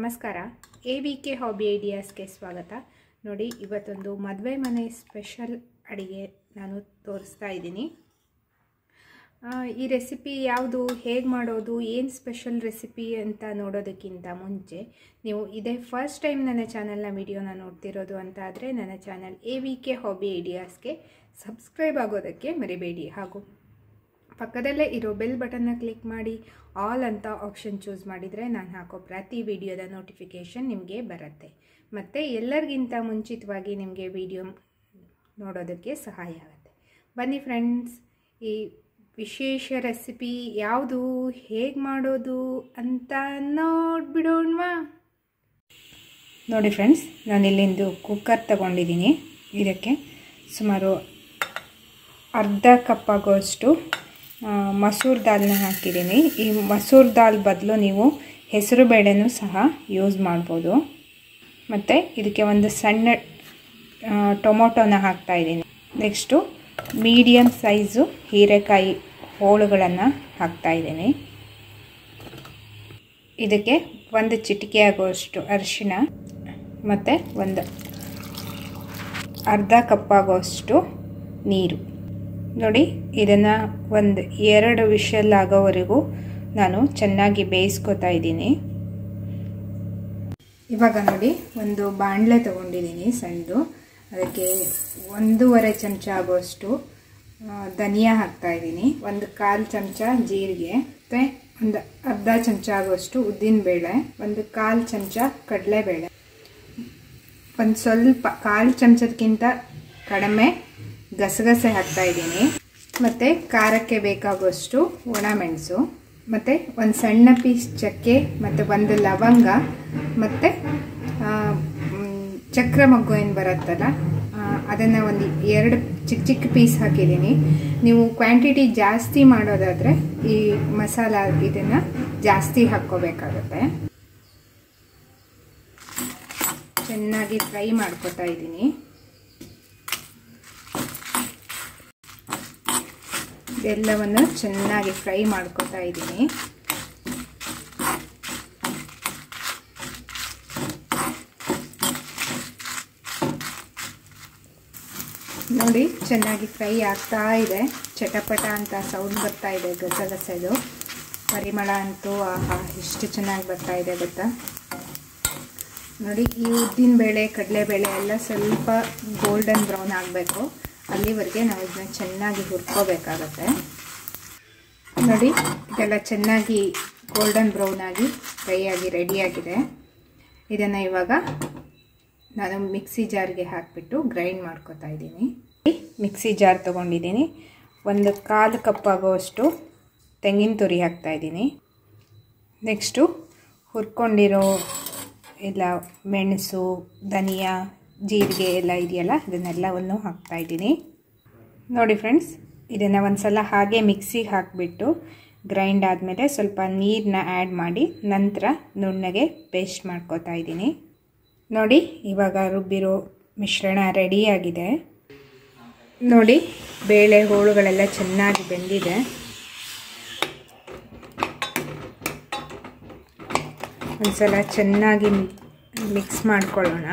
ನಮಸ್ಕಾರ A V K hobby ಐಡಿಯಾಸ್ಗೆ ಸ್ವಾಗತ ನೋಡಿ ಇವತ್ತೊಂದು ಮದುವೆ ಮನೆ ಸ್ಪೆಷಲ್ ಅಡಿಗೆ ನಾನು ತೋರಿಸ್ತಾ ಇದ್ದೀನಿ ಆ, ಈ ರೆಸಿಪಿ ಯಾವುದು ಹೇಗೆ ಮಾಡೋದು ಏನು ಸ್ಪೆಷಲ್ ರೆಸಿಪಿ ಅಂತ ನೋಡೋದಕ್ಕಿಂತ ಮುಂಚೆ ನೀವು ಇದೇ ಫಸ್ಟ್ ಟೈಮ್ ನನ್ನ ಚಾನಲ್ನ ವಿಡಿಯೋನ ನೋಡ್ತಿರೋದು ಅಂತ ಆದರೆ ನನ್ನ channel A V K hobby ಐಡಿಯಾಸ್ಗೆ ಸಬ್ಸ್ಕ್ರೈಬ್ ಆಗೋದಕ್ಕೆ ಮರಿಬೇಡಿ ಹಾಗೂ ಪಕ್ಕದಲ್ಲೇ ಇರೋ ಬೆಲ್ ಬಟನ್ನ ಕ್ಲಿಕ್ ಮಾಡಿ ಆಲ್ ಅಂತ ಆಪ್ಷನ್ ಚೂಸ್ ಮಾಡಿದರೆ ನಾನು ಹಾಕೋ ಪ್ರತಿ ವಿಡಿಯೋದ ನೋಟಿಫಿಕೇಷನ್ ನಿಮಗೆ ಬರುತ್ತೆ ಮತ್ತು ಎಲ್ಲರಿಗಿಂತ ಮುಂಚಿತವಾಗಿ ನಿಮಗೆ ವಿಡಿಯೋ ನೋಡೋದಕ್ಕೆ ಸಹಾಯ ಆಗುತ್ತೆ ಬನ್ನಿ ಫ್ರೆಂಡ್ಸ್ ಈ ವಿಶೇಷ ರೆಸಿಪಿ ಯಾವುದು ಹೇಗೆ ಮಾಡೋದು ಅಂತ ನೋಡ್ಬಿಡೋಣವಾ ನೋಡಿ ಫ್ರೆಂಡ್ಸ್ ನಾನು ಇಲ್ಲಿಂದು ಕುಕ್ಕರ್ ತಗೊಂಡಿದ್ದೀನಿ ಇದಕ್ಕೆ ಸುಮಾರು ಅರ್ಧ ಕಪ್ ಆಗೋಷ್ಟು ಆ, ಮಸೂರ್ ದಾಲ್ನ ಹಾಕಿದ್ದೀನಿ ಈ ಮಸೂರ್ ದಾಲ್ ಬದಲು ನೀವು ಹೆಸರು ಬೇಳೆನೂ ಸಹ ಯೂಸ್ ಮಾಡ್ಬೋದು ಮತ್ತು ಇದಕ್ಕೆ ಒಂದು ಸಣ್ಣ ಆ, ಟೊಮೊಟೊನ ಹಾಕ್ತಾಯಿದ್ದೀನಿ ನೆಕ್ಸ್ಟು ಮೀಡಿಯಮ್ ಸೈಜು ಹೀರೆಕಾಯಿ ಹೋಳುಗಳನ್ನು ಹಾಕ್ತಾಯಿದ್ದೀನಿ ಇದಕ್ಕೆ ಒಂದು ಚಿಟಿಕೆ ಆಗುವಷ್ಟು ಅರಿಶಿಣ ಮತ್ತು ಒಂದು ಅರ್ಧ ಕಪ್ ಆಗುವಷ್ಟು ನೀರು ನೋಡಿ ಇದನ್ನು ಒಂದು ಎರಡು ವಿಷಲ್ ಆಗೋವರೆಗೂ ನಾನು ಚೆನ್ನಾಗಿ ಬೇಯಿಸ್ಕೊತಾ ಇದ್ದೀನಿ ಇವಾಗ ನೋಡಿ ಒಂದು ಬಾಣಲೆ ತೊಗೊಂಡಿದ್ದೀನಿ ಸಣ್ಣದು ಅದಕ್ಕೆ ಒಂದೂವರೆ ಚಮಚ ಆಗೋಷ್ಟು ಧನಿಯಾ ಹಾಕ್ತಾ ಇದ್ದೀನಿ ಒಂದು ಕಾಲು ಚಮಚ ಜೀರಿಗೆ ಮತ್ತು ಒಂದು ಅರ್ಧ ಚಮಚ ಆಗೋಷ್ಟು ಉದ್ದಿನಬೇಳೆ ಒಂದು ಕಾಲು ಚಮಚ ಕಡಲೆಬೇಳೆ ಒಂದು ಸ್ವಲ್ಪ ಕಾಲು ಚಮಚದಕ್ಕಿಂತ ಕಡಿಮೆ ಗಸಗಸೆ ಹಾಕ್ತಾ ಇದ್ದೀನಿ ಮತ್ತು ಖಾರಕ್ಕೆ ಬೇಕಾಗುವಷ್ಟು ಒಣಮೆಣಸು ಮತ್ತು ಒಂದು ಸಣ್ಣ ಪೀಸ್ ಚಕ್ಕೆ ಮತ್ತು ಒಂದು ಲವಂಗ ಮತ್ತು ಚಕ್ರ ಮಗ್ಗು ಏನು ಬರುತ್ತಲ್ಲ ಅದನ್ನು ಒಂದು ಎರಡು ಚಿಕ್ಕ ಚಿಕ್ಕ ಪೀಸ್ ಹಾಕಿದ್ದೀನಿ ನೀವು ಕ್ವಾಂಟಿಟಿ ಜಾಸ್ತಿ ಮಾಡೋದಾದರೆ ಈ ಮಸಾಲ ಇದನ್ನು ಜಾಸ್ತಿ ಹಾಕ್ಕೋಬೇಕಾಗುತ್ತೆ ಚೆನ್ನಾಗಿ ಫ್ರೈ ಮಾಡ್ಕೊತಾ ಇದ್ದೀನಿ ಎಲ್ಲವನ್ನು ಚೆನ್ನಾಗಿ ಫ್ರೈ ಮಾಡ್ಕೊತಾ ಇದ್ದೀನಿ ನೋಡಿ ಚೆನ್ನಾಗಿ ಫ್ರೈ ಆಗ್ತಾ ಇದೆ ಚಟಪಟ ಅಂತ ಸೌಂಡ್ ಬರ್ತಾ ಇದೆ ಗಸಗಸೆದು ಪರಿಮಳ ಅಂತೂ ಆಹಾ ಎಷ್ಟು ಚೆನ್ನಾಗಿ ಬರ್ತಾ ಇದೆ ಗೊತ್ತಾ ನೋಡಿ ಈ ಉದ್ದಿನ ಬೇಳೆ ಕಡಲೆಬೇಳೆ ಎಲ್ಲ ಸ್ವಲ್ಪ ಗೋಲ್ಡನ್ ಬ್ರೌನ್ ಆಗಬೇಕು ಅಲ್ಲಿವರೆಗೆ ನಾವು ಇದನ್ನ ಚೆನ್ನಾಗಿ ಹುರ್ಕೋಬೇಕಾಗತ್ತೆ ನೋಡಿ ಇದೆಲ್ಲ ಚೆನ್ನಾಗಿ ಗೋಲ್ಡನ್ ಬ್ರೌನ್ ಆಗಿ ಫ್ರೈ ಆಗಿ ರೆಡಿಯಾಗಿದೆ ಇದನ್ನು ಇವಾಗ ನಾನು ಮಿಕ್ಸಿ ಜಾರ್ಗೆ ಹಾಕಿಬಿಟ್ಟು ಗ್ರೈಂಡ್ ಮಾಡ್ಕೊತಾ ಇದ್ದೀನಿ ಮಿಕ್ಸಿ ಜಾರ್ ತೊಗೊಂಡಿದ್ದೀನಿ ಒಂದು ಕಾಲು ಕಪ್ ಆಗೋಷ್ಟು ತೆಂಗಿನ ತುರಿ ಹಾಕ್ತಾಯಿದ್ದೀನಿ ನೆಕ್ಸ್ಟು ಹುರ್ಕೊಂಡಿರೋ ಎಲ್ಲ ಮೆಣಸು ಧನಿಯಾ ಜೀರಿಗೆ ಎಲ್ಲ ಇದೆಯಲ್ಲ ಇದನ್ನೆಲ್ಲವನ್ನು ಹಾಕ್ತಾಯಿದ್ದೀನಿ ನೋಡಿ ಫ್ರೆಂಡ್ಸ್ ಇದನ್ನು ಒಂದು ಸಲ ಹಾಗೆ ಮಿಕ್ಸಿಗೆ ಹಾಕಿಬಿಟ್ಟು ಗ್ರೈಂಡ್ ಆದಮೇಲೆ ಸ್ವಲ್ಪ ನೀರನ್ನ ಆ್ಯಡ್ ಮಾಡಿ ನಂತರ ನುಣ್ಣಗೆ ಪೇಸ್ಟ್ ಮಾಡ್ಕೋತಾ ಇದ್ದೀನಿ ನೋಡಿ ಇವಾಗ ರುಬ್ಬಿರೋ ಮಿಶ್ರಣ ರೆಡಿಯಾಗಿದೆ ನೋಡಿ ಬೇಳೆ ಹೋಳುಗಳೆಲ್ಲ ಚೆನ್ನಾಗಿ ಬೆಂದಿದೆ ಒಂದ್ಸಲ ಚೆನ್ನಾಗಿ ಮಿಕ್ಸ್ ಮಾಡ್ಕೊಳ್ಳೋಣ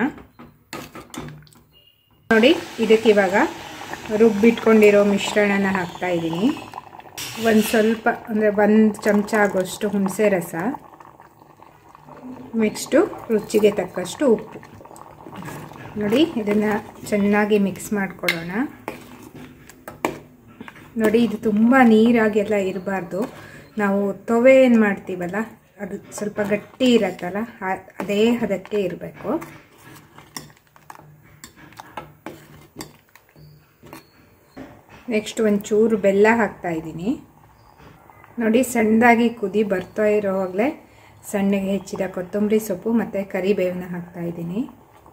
ನೋಡಿ ಇದಕ್ಕೆ ಇವಾಗ ರುಬ್ಬಿಟ್ಕೊಂಡಿರೋ ಮಿಶ್ರಣನ ಹಾಕ್ತಾ ಇದ್ದೀನಿ ಒಂದು ಸ್ವಲ್ಪ ಅಂದರೆ ಒಂದು ಚಮಚ ಆಗೋಷ್ಟು ಹುಣಸೆ ರಸ ನೆಕ್ಸ್ಟು ರುಚಿಗೆ ತಕ್ಕಷ್ಟು ಉಪ್ಪು ನೋಡಿ ಇದನ್ನು ಚೆನ್ನಾಗಿ ಮಿಕ್ಸ್ ಮಾಡ್ಕೊಳ್ಳೋಣ ನೋಡಿ ಇದು ತುಂಬ ನೀರಾಗೆಲ್ಲ ಇರಬಾರ್ದು ನಾವು ತೊವೆ ಏನು ಮಾಡ್ತೀವಲ್ಲ ಅದು ಸ್ವಲ್ಪ ಗಟ್ಟಿ ಇರತ್ತಲ್ಲ ಅದೇ ಹದಕ್ಕೆ ಇರಬೇಕು ನೆಕ್ಸ್ಟ್ ಒಂದು ಚೂರು ಬೆಲ್ಲ ಹಾಕ್ತಾ ಇದ್ದೀನಿ ನೋಡಿ ಸಣ್ಣದಾಗಿ ಕುದಿ ಬರ್ತಾ ಇರೋವಾಗಲೇ ಸಣ್ಣಗೆ ಹೆಚ್ಚಿದ ಕೊತ್ತಂಬರಿ ಸೊಪ್ಪು ಮತ್ತು ಕರಿಬೇವನ್ನ ಹಾಕ್ತಾ ಇದ್ದೀನಿ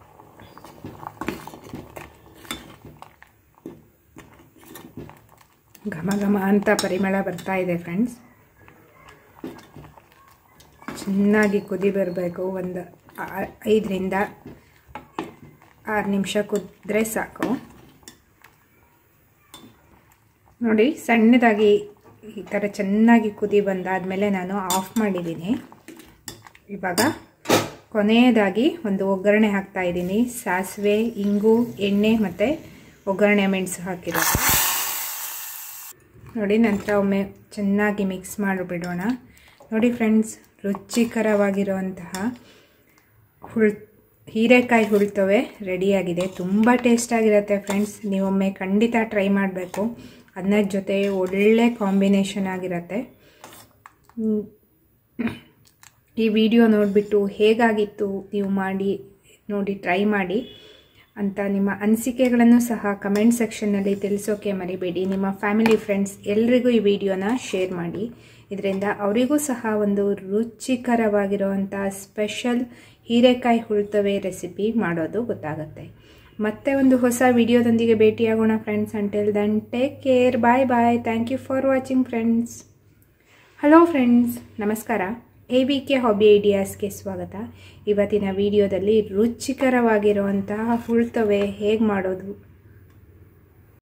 ಘಮ ಘಮ ಅಂತ ಪರಿಮಳ ಬರ್ತಾ ಇದೆ ಫ್ರೆಂಡ್ಸ್ ಚೆನ್ನಾಗಿ ಕುದಿ ಬರಬೇಕು ಒಂದು ಐದರಿಂದ ಆರು ನಿಮಿಷ ಕುದ್ರೆ ಸಾಕು ನೋಡಿ ಸಣ್ಣದಾಗಿ ಈ ಥರ ಚೆನ್ನಾಗಿ ಕುದಿ ಬಂದಾದಮೇಲೆ ನಾನು ಆಫ್ ಮಾಡಿದ್ದೀನಿ ಇವಾಗ ಕೊನೆಯದಾಗಿ ಒಂದು ಒಗ್ಗರಣೆ ಹಾಕ್ತಾ ಇದ್ದೀನಿ ಸಾಸಿವೆ ಇಂಗು ಎಣ್ಣೆ ಮತ್ತು ಒಗ್ಗರಣೆ ಮೆಣಸು ಹಾಕಿರೋದು ನೋಡಿ ನಂತರ ಒಮ್ಮೆ ಚೆನ್ನಾಗಿ ಮಿಕ್ಸ್ ಮಾಡಿಬಿಡೋಣ ನೋಡಿ ಫ್ರೆಂಡ್ಸ್ ರುಚಿಕರವಾಗಿರುವಂತಹ ಹುಳ್ ಹೀರೆಕಾಯಿ ಹುಳ್ತವೆ ರೆಡಿಯಾಗಿದೆ ತುಂಬ ಟೇಸ್ಟಾಗಿರುತ್ತೆ ಫ್ರೆಂಡ್ಸ್ ನೀವೊಮ್ಮೆ ಖಂಡಿತ ಟ್ರೈ ಮಾಡಬೇಕು ಅನ್ನದ ಜೊತೆ ಒಳ್ಳೆ ಕಾಂಬಿನೇಷನ್ ಆಗಿರುತ್ತೆ ಈ ವಿಡಿಯೋ ನೋಡಿಬಿಟ್ಟು ಹೇಗಾಗಿತ್ತು ನೀವು ಮಾಡಿ ನೋಡಿ ಟ್ರೈ ಮಾಡಿ ಅಂತ ನಿಮ್ಮ ಅನಿಸಿಕೆಗಳನ್ನು ಸಹ ಕಮೆಂಟ್ ಸೆಕ್ಷನ್ನಲ್ಲಿ ತಿಳಿಸೋಕೆ ಮರಿಬೇಡಿ ನಿಮ್ಮ ಫ್ಯಾಮಿಲಿ ಫ್ರೆಂಡ್ಸ್ ಎಲ್ರಿಗೂ ಈ ವಿಡಿಯೋನ ಶೇರ್ ಮಾಡಿ ಇದರಿಂದ ಅವರಿಗೂ ಸಹ ಒಂದು ರುಚಿಕರವಾಗಿರುವಂಥ ಸ್ಪೆಷಲ್ ಹೀರೆಕಾಯಿ ಹುಳ್ತವೆ ರೆಸಿಪಿ ಮಾಡೋದು ಗೊತ್ತಾಗುತ್ತೆ ಮತ್ತೆ ಒಂದು ಹೊಸ ವಿಡಿಯೋದೊಂದಿಗೆ ಭೇಟಿಯಾಗೋಣ friends until then take care bye bye thank you for watching friends hello friends ನಮಸ್ಕಾರ ಎ ವಿ ಕೆ ಹಾಬಿ ಐಡಿಯಾಸ್ಗೆ ಸ್ವಾಗತ ಇವತ್ತಿನ ವಿಡಿಯೋದಲ್ಲಿ ರುಚಿಕರವಾಗಿರುವಂತಹ ಹುಳ್ತವೆ ಹೇಗೆ ಮಾಡೋದು